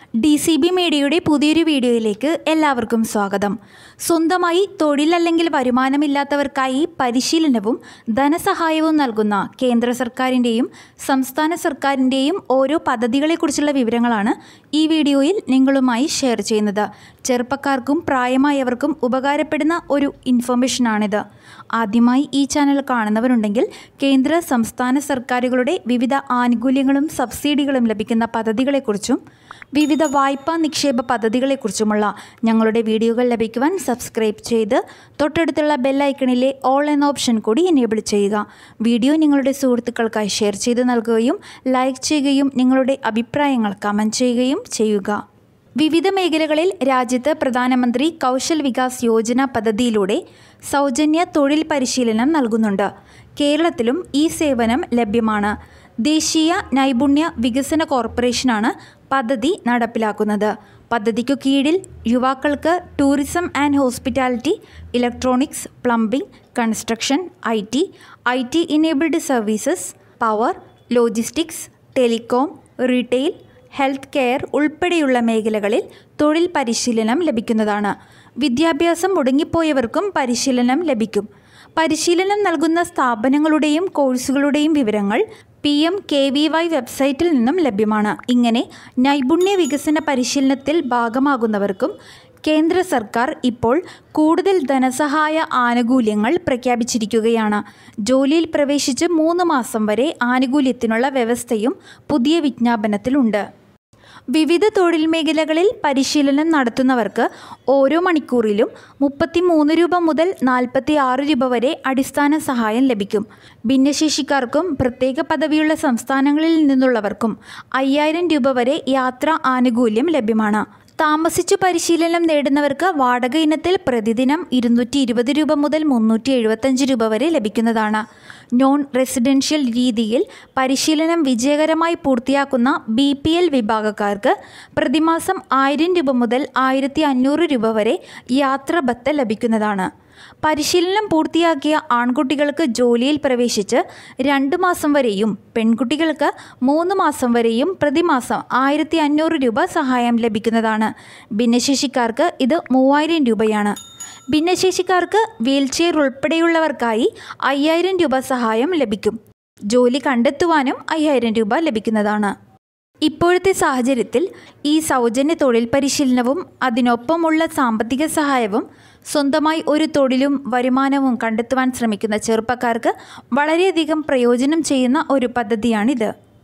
D C B മീഡിയയുടെ പുതിയൊരു വീഡിയോയിലേക്ക് എല്ലാവർക്കും സ്വാഗതം സ്വന്തമായി തൊഴിലല്ലെങ്കിൽ വരുമാനമില്ലാത്തവർക്കായി പരിശീലനവും ധനസഹായവും നൽകുന്ന കേന്ദ്ര സർക്കാരിൻ്റെയും സംസ്ഥാന സർക്കാരിൻ്റെയും ഓരോ പദ്ധതികളെക്കുറിച്ചുള്ള വിവരങ്ങളാണ് ഈ വീഡിയോയിൽ നിങ്ങളുമായി ഷെയർ ചെയ്യുന്നത് ചെറുപ്പക്കാർക്കും പ്രായമായവർക്കും ഉപകാരപ്പെടുന്ന ഒരു ഇൻഫർമേഷനാണിത് ആദ്യമായി ഈ ചാനൽ കാണുന്നവരുണ്ടെങ്കിൽ കേന്ദ്ര സംസ്ഥാന സർക്കാരുകളുടെ വിവിധ ആനുകൂല്യങ്ങളും സബ്സിഡികളും ലഭിക്കുന്ന പദ്ധതികളെക്കുറിച്ചും വിവിധ വായ്പാ നിക്ഷേപ പദ്ധതികളെക്കുറിച്ചുമുള്ള ഞങ്ങളുടെ വീഡിയോകൾ ലഭിക്കുവാൻ സബ്സ്ക്രൈബ് ചെയ്ത് തൊട്ടടുത്തുള്ള ബെല്ലൈക്കണിലെ ഓൾ എന്ന ഓപ്ഷൻ കൂടി എനേബിൾ ചെയ്യുക വീഡിയോ നിങ്ങളുടെ സുഹൃത്തുക്കൾക്കായി ഷെയർ ചെയ്ത് നൽകുകയും ലൈക്ക് ചെയ്യുകയും നിങ്ങളുടെ അഭിപ്രായങ്ങൾ കമൻറ്റ് ചെയ്യുകയും ചെയ്യുക വിവിധ മേഖലകളിൽ രാജ്യത്ത് പ്രധാനമന്ത്രി കൗശൽ വികാസ് യോജന പദ്ധതിയിലൂടെ സൗജന്യ തൊഴിൽ പരിശീലനം നൽകുന്നുണ്ട് കേരളത്തിലും ഈ സേവനം ലഭ്യമാണ് ദേശീയ നൈപുണ്യ വികസന കോർപ്പറേഷനാണ് പദ്ധതി നടപ്പിലാക്കുന്നത് പദ്ധതിക്കു കീഴിൽ യുവാക്കൾക്ക് tourism and hospitality electronics plumbing construction I T I T enabled services power logistics telecom retail health care ഉൾപ്പെടെയുള്ള മേഖലകളിൽ തൊഴിൽ പരിശീലനം ലഭിക്കുന്നതാണ് വിദ്യാഭ്യാസം മുടങ്ങിപ്പോയവർക്കും പരിശീലനം ലഭിക്കും പരിശീലനം നൽകുന്ന സ്ഥാപനങ്ങളുടെയും കോഴ്സുകളുടെയും വിവരങ്ങൾ P M K V Y website നിന്നും ലഭ്യമാണ് ഇങ്ങനെ നൈപുണ്യ വികസന പരിശീലനത്തിൽ ഭാഗമാകുന്നവർക്കും കേന്ദ്ര സർക്കാർ ഇപ്പോൾ കൂടുതൽ ധനസഹായ ആനുകൂല്യങ്ങൾ പ്രഖ്യാപിച്ചിരിക്കുകയാണ് ജോലിയിൽ പ്രവേശിച്ച് മൂന്ന് മാസം വരെ ആനുകൂല്യത്തിനുള്ള വ്യവസ്ഥയും പുതിയ വിജ്ഞാപനത്തിലുണ്ട് വിവിധ തൊഴിൽ മേഖലകളിൽ പരിശീലനം നടത്തുന്നവർക്ക് ഓരോ മണിക്കൂറിലും മുപ്പത്തി മൂന്ന് രൂപ മുതൽ നാൽപ്പത്തി ആറ് രൂപ വരെ അടിസ്ഥാന സഹായം ലഭിക്കും ഭിന്നശേഷിക്കാർക്കും പ്രത്യേക പദവിയുള്ള സംസ്ഥാനങ്ങളിൽ നിന്നുള്ളവർക്കും അയ്യായിരം രൂപ വരെ യാത്രാ ആനുകൂല്യം ലഭ്യമാണ് താമസിച്ചു പരിശീലനം നേടുന്നവർക്ക് വാടക ഇനത്തിൽ പ്രതിദിനം ഇരുന്നൂറ്റി ഇരുപത് രൂപ മുതൽ മുന്നൂറ്റി എഴുപത്തഞ്ച് രൂപ വരെ ലഭിക്കുന്നതാണ് നോൺ റെസിഡൻഷ്യൽ രീതിയിൽ പരിശീലനം വിജയകരമായി പൂർത്തിയാക്കുന്ന ബി പി എൽ വിഭാഗക്കാർക്ക് പ്രതിമാസം ആയിരം രൂപ മുതൽ ആയിരത്തി അഞ്ഞൂറ് രൂപ വരെ യാത്രാഭത്ത ലഭിക്കുന്നതാണ് പരിശീലനം പൂർത്തിയാക്കിയ ആൺകുട്ടികൾക്ക് ജോലിയിൽ പ്രവേശിച്ച് രണ്ട് മാസം വരെയും പെൺകുട്ടികൾക്ക് മൂന്ന് മാസം വരെയും പ്രതിമാസം ആയിരത്തി അഞ്ഞൂറ് രൂപ സഹായം ലഭിക്കുന്നതാണ് ഭിന്നശേഷിക്കാർക്ക് ഇത് മൂവായിരം രൂപയാണ് ഭിന്നശേഷിക്കാർക്ക് വീൽചെയർ ഉൾപ്പെടെയുള്ളവർക്കായി അയ്യായിരം രൂപ സഹായം ലഭിക്കും ജോലി കണ്ടെത്തുവാനും അയ്യായിരം രൂപ ലഭിക്കുന്നതാണ് ഇപ്പോഴത്തെ സാഹചര്യത്തിൽ ഈ സൗജന്യ തൊഴിൽ പരിശീലനവും അതിനൊപ്പമുള്ള സാമ്പത്തിക സഹായവും സ്വന്തമായി ഒരു തൊഴിലും വരുമാനവും കണ്ടെത്തുവാൻ ശ്രമിക്കുന്ന ചെറുപ്പക്കാർക്ക് വളരെയധികം പ്രയോജനം ചെയ്യുന്ന ഒരു പദ്ധതിയാണിത്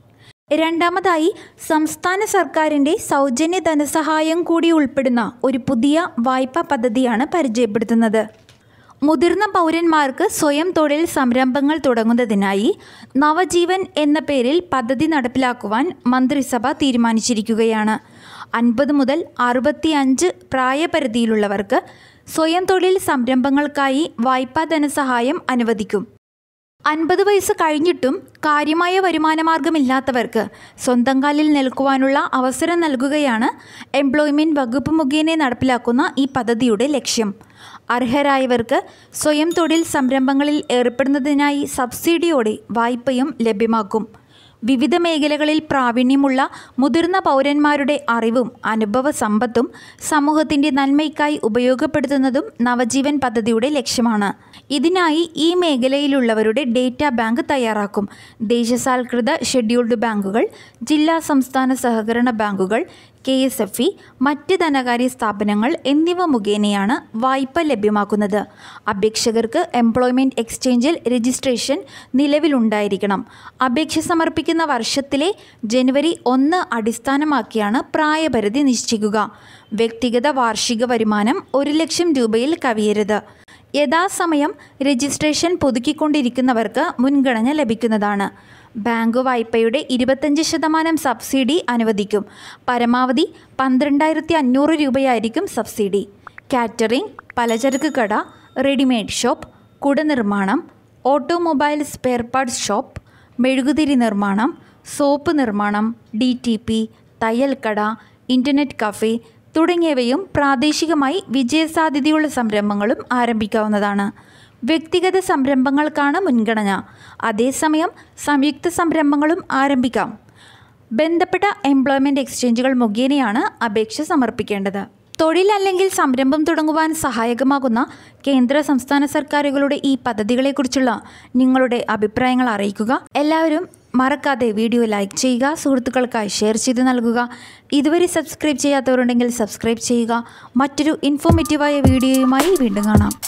രണ്ടാമതായി സംസ്ഥാന സർക്കാരിൻ്റെ സൗജന്യ ധനസഹായം കൂടി ഉൾപ്പെടുന്ന ഒരു പുതിയ വായ്പാ പദ്ധതിയാണ് പരിചയപ്പെടുത്തുന്നത് മുതിർന്ന പൗരന്മാർക്ക് സ്വയം തൊഴിൽ സംരംഭങ്ങൾ തുടങ്ങുന്നതിനായി നവജീവൻ എന്ന പേരിൽ പദ്ധതി നടപ്പിലാക്കുവാൻ മന്ത്രിസഭ തീരുമാനിച്ചിരിക്കുകയാണ് അൻപത് മുതൽ അറുപത്തി അഞ്ച് പ്രായപരിധിയിലുള്ളവർക്ക് സ്വയം തൊഴിൽ സംരംഭങ്ങൾക്കായി വായ്പാ ധനസഹായം അനുവദിക്കും അൻപത് വയസ്സ് കഴിഞ്ഞിട്ടും കാര്യമായ വരുമാനമാർഗമില്ലാത്തവർക്ക് സ്വന്തം കാലിൽ നിൽക്കുവാനുള്ള അവസരം നൽകുകയാണ് എംപ്ലോയ്മെൻറ്റ് വകുപ്പ് മുഖേന നടപ്പിലാക്കുന്ന ഈ പദ്ധതിയുടെ ലക്ഷ്യം അർഹരായവർക്ക് സ്വയം തൊഴിൽ സംരംഭങ്ങളിൽ ഏർപ്പെടുന്നതിനായി സബ്സിഡിയോടെ വായ്പയും ലഭ്യമാക്കും വിവിധ മേഖലകളിൽ പ്രാവീണ്യമുള്ള മുതിർന്ന പൗരന്മാരുടെ അറിവും അനുഭവ സമ്പത്തും സമൂഹത്തിൻ്റെ നന്മയ്ക്കായി ഉപയോഗപ്പെടുത്തുന്നതും നവജീവൻ പദ്ധതിയുടെ ലക്ഷ്യമാണ് ഇതിനായി ഈ മേഖലയിലുള്ളവരുടെ ഡേറ്റാ ബാങ്ക് തയ്യാറാക്കും ദേശസാൽകൃത ഷെഡ്യൂൾഡ് ബാങ്കുകൾ ജില്ലാ സംസ്ഥാന സഹകരണ ബാങ്കുകൾ കെ എസ് എഫ് ഇ മറ്റ് ധനകാര്യ സ്ഥാപനങ്ങൾ എന്നിവ മുഖേനയാണ് വായ്പ ലഭ്യമാക്കുന്നത് അപേക്ഷകർക്ക് എംപ്ലോയ്മെൻറ്റ് എക്സ്ചേഞ്ചിൽ രജിസ്ട്രേഷൻ നിലവിലുണ്ടായിരിക്കണം അപേക്ഷ സമർപ്പിക്കുന്ന വർഷത്തിലെ ജനുവരി ഒന്ന് അടിസ്ഥാനമാക്കിയാണ് പ്രായപരിധി നിശ്ചയിക്കുക വ്യക്തിഗത വാർഷിക വരുമാനം ഒരു ലക്ഷം രൂപയിൽ കവിയരുത് യഥാസമയം രജിസ്ട്രേഷൻ പുതുക്കിക്കൊണ്ടിരിക്കുന്നവർക്ക് മുൻഗണന ലഭിക്കുന്നതാണ് ബാങ്ക് വായ്പയുടെ ഇരുപത്തഞ്ച് ശതമാനം സബ്സിഡി അനുവദിക്കും പരമാവധി പന്ത്രണ്ടായിരത്തി അഞ്ഞൂറ് രൂപയായിരിക്കും സബ്സിഡി കാറ്ററിംഗ് പലചരക്ക് കട റെഡിമെയ്ഡ് ഷോപ്പ് കുട നിർമ്മാണം ഓട്ടോമൊബൈൽ സ്പെയർ പാർട്സ് ഷോപ്പ് മെഴുകുതിരി നിർമ്മാണം സോപ്പ് നിർമ്മാണം ഡി ടി പി തയ്യൽക്കട ഇൻ്റർനെറ്റ് കഫേ തുടങ്ങിയവയും പ്രാദേശികമായി വിജയസാധ്യതയുള്ള സംരംഭങ്ങളും ആരംഭിക്കാവുന്നതാണ് വ്യക്തിഗത സംരംഭങ്ങൾക്കാണ് മുൻഗണന അതേസമയം സംയുക്ത സംരംഭങ്ങളും ആരംഭിക്കാം ബന്ധപ്പെട്ട എംപ്ലോയ്മെൻറ്റ് എക്സ്ചേഞ്ചുകൾ മുഖേനയാണ് അപേക്ഷ സമർപ്പിക്കേണ്ടത് തൊഴിൽ അല്ലെങ്കിൽ സംരംഭം തുടങ്ങുവാൻ സഹായകമാകുന്ന കേന്ദ്ര സംസ്ഥാന സർക്കാരുകളുടെ ഈ പദ്ധതികളെക്കുറിച്ചുള്ള നിങ്ങളുടെ അഭിപ്രായങ്ങൾ അറിയിക്കുക എല്ലാവരും മറക്കാതെ വീഡിയോ ലൈക്ക് ചെയ്യുക സുഹൃത്തുക്കൾക്കായി ഷെയർ ചെയ്ത് നൽകുക ഇതുവരെ സബ്സ്ക്രൈബ് ചെയ്യാത്തവരുണ്ടെങ്കിൽ സബ്സ്ക്രൈബ് ചെയ്യുക മറ്റൊരു ഇൻഫോർമേറ്റീവായ വീഡിയോയുമായി വീണ്ടും കാണാം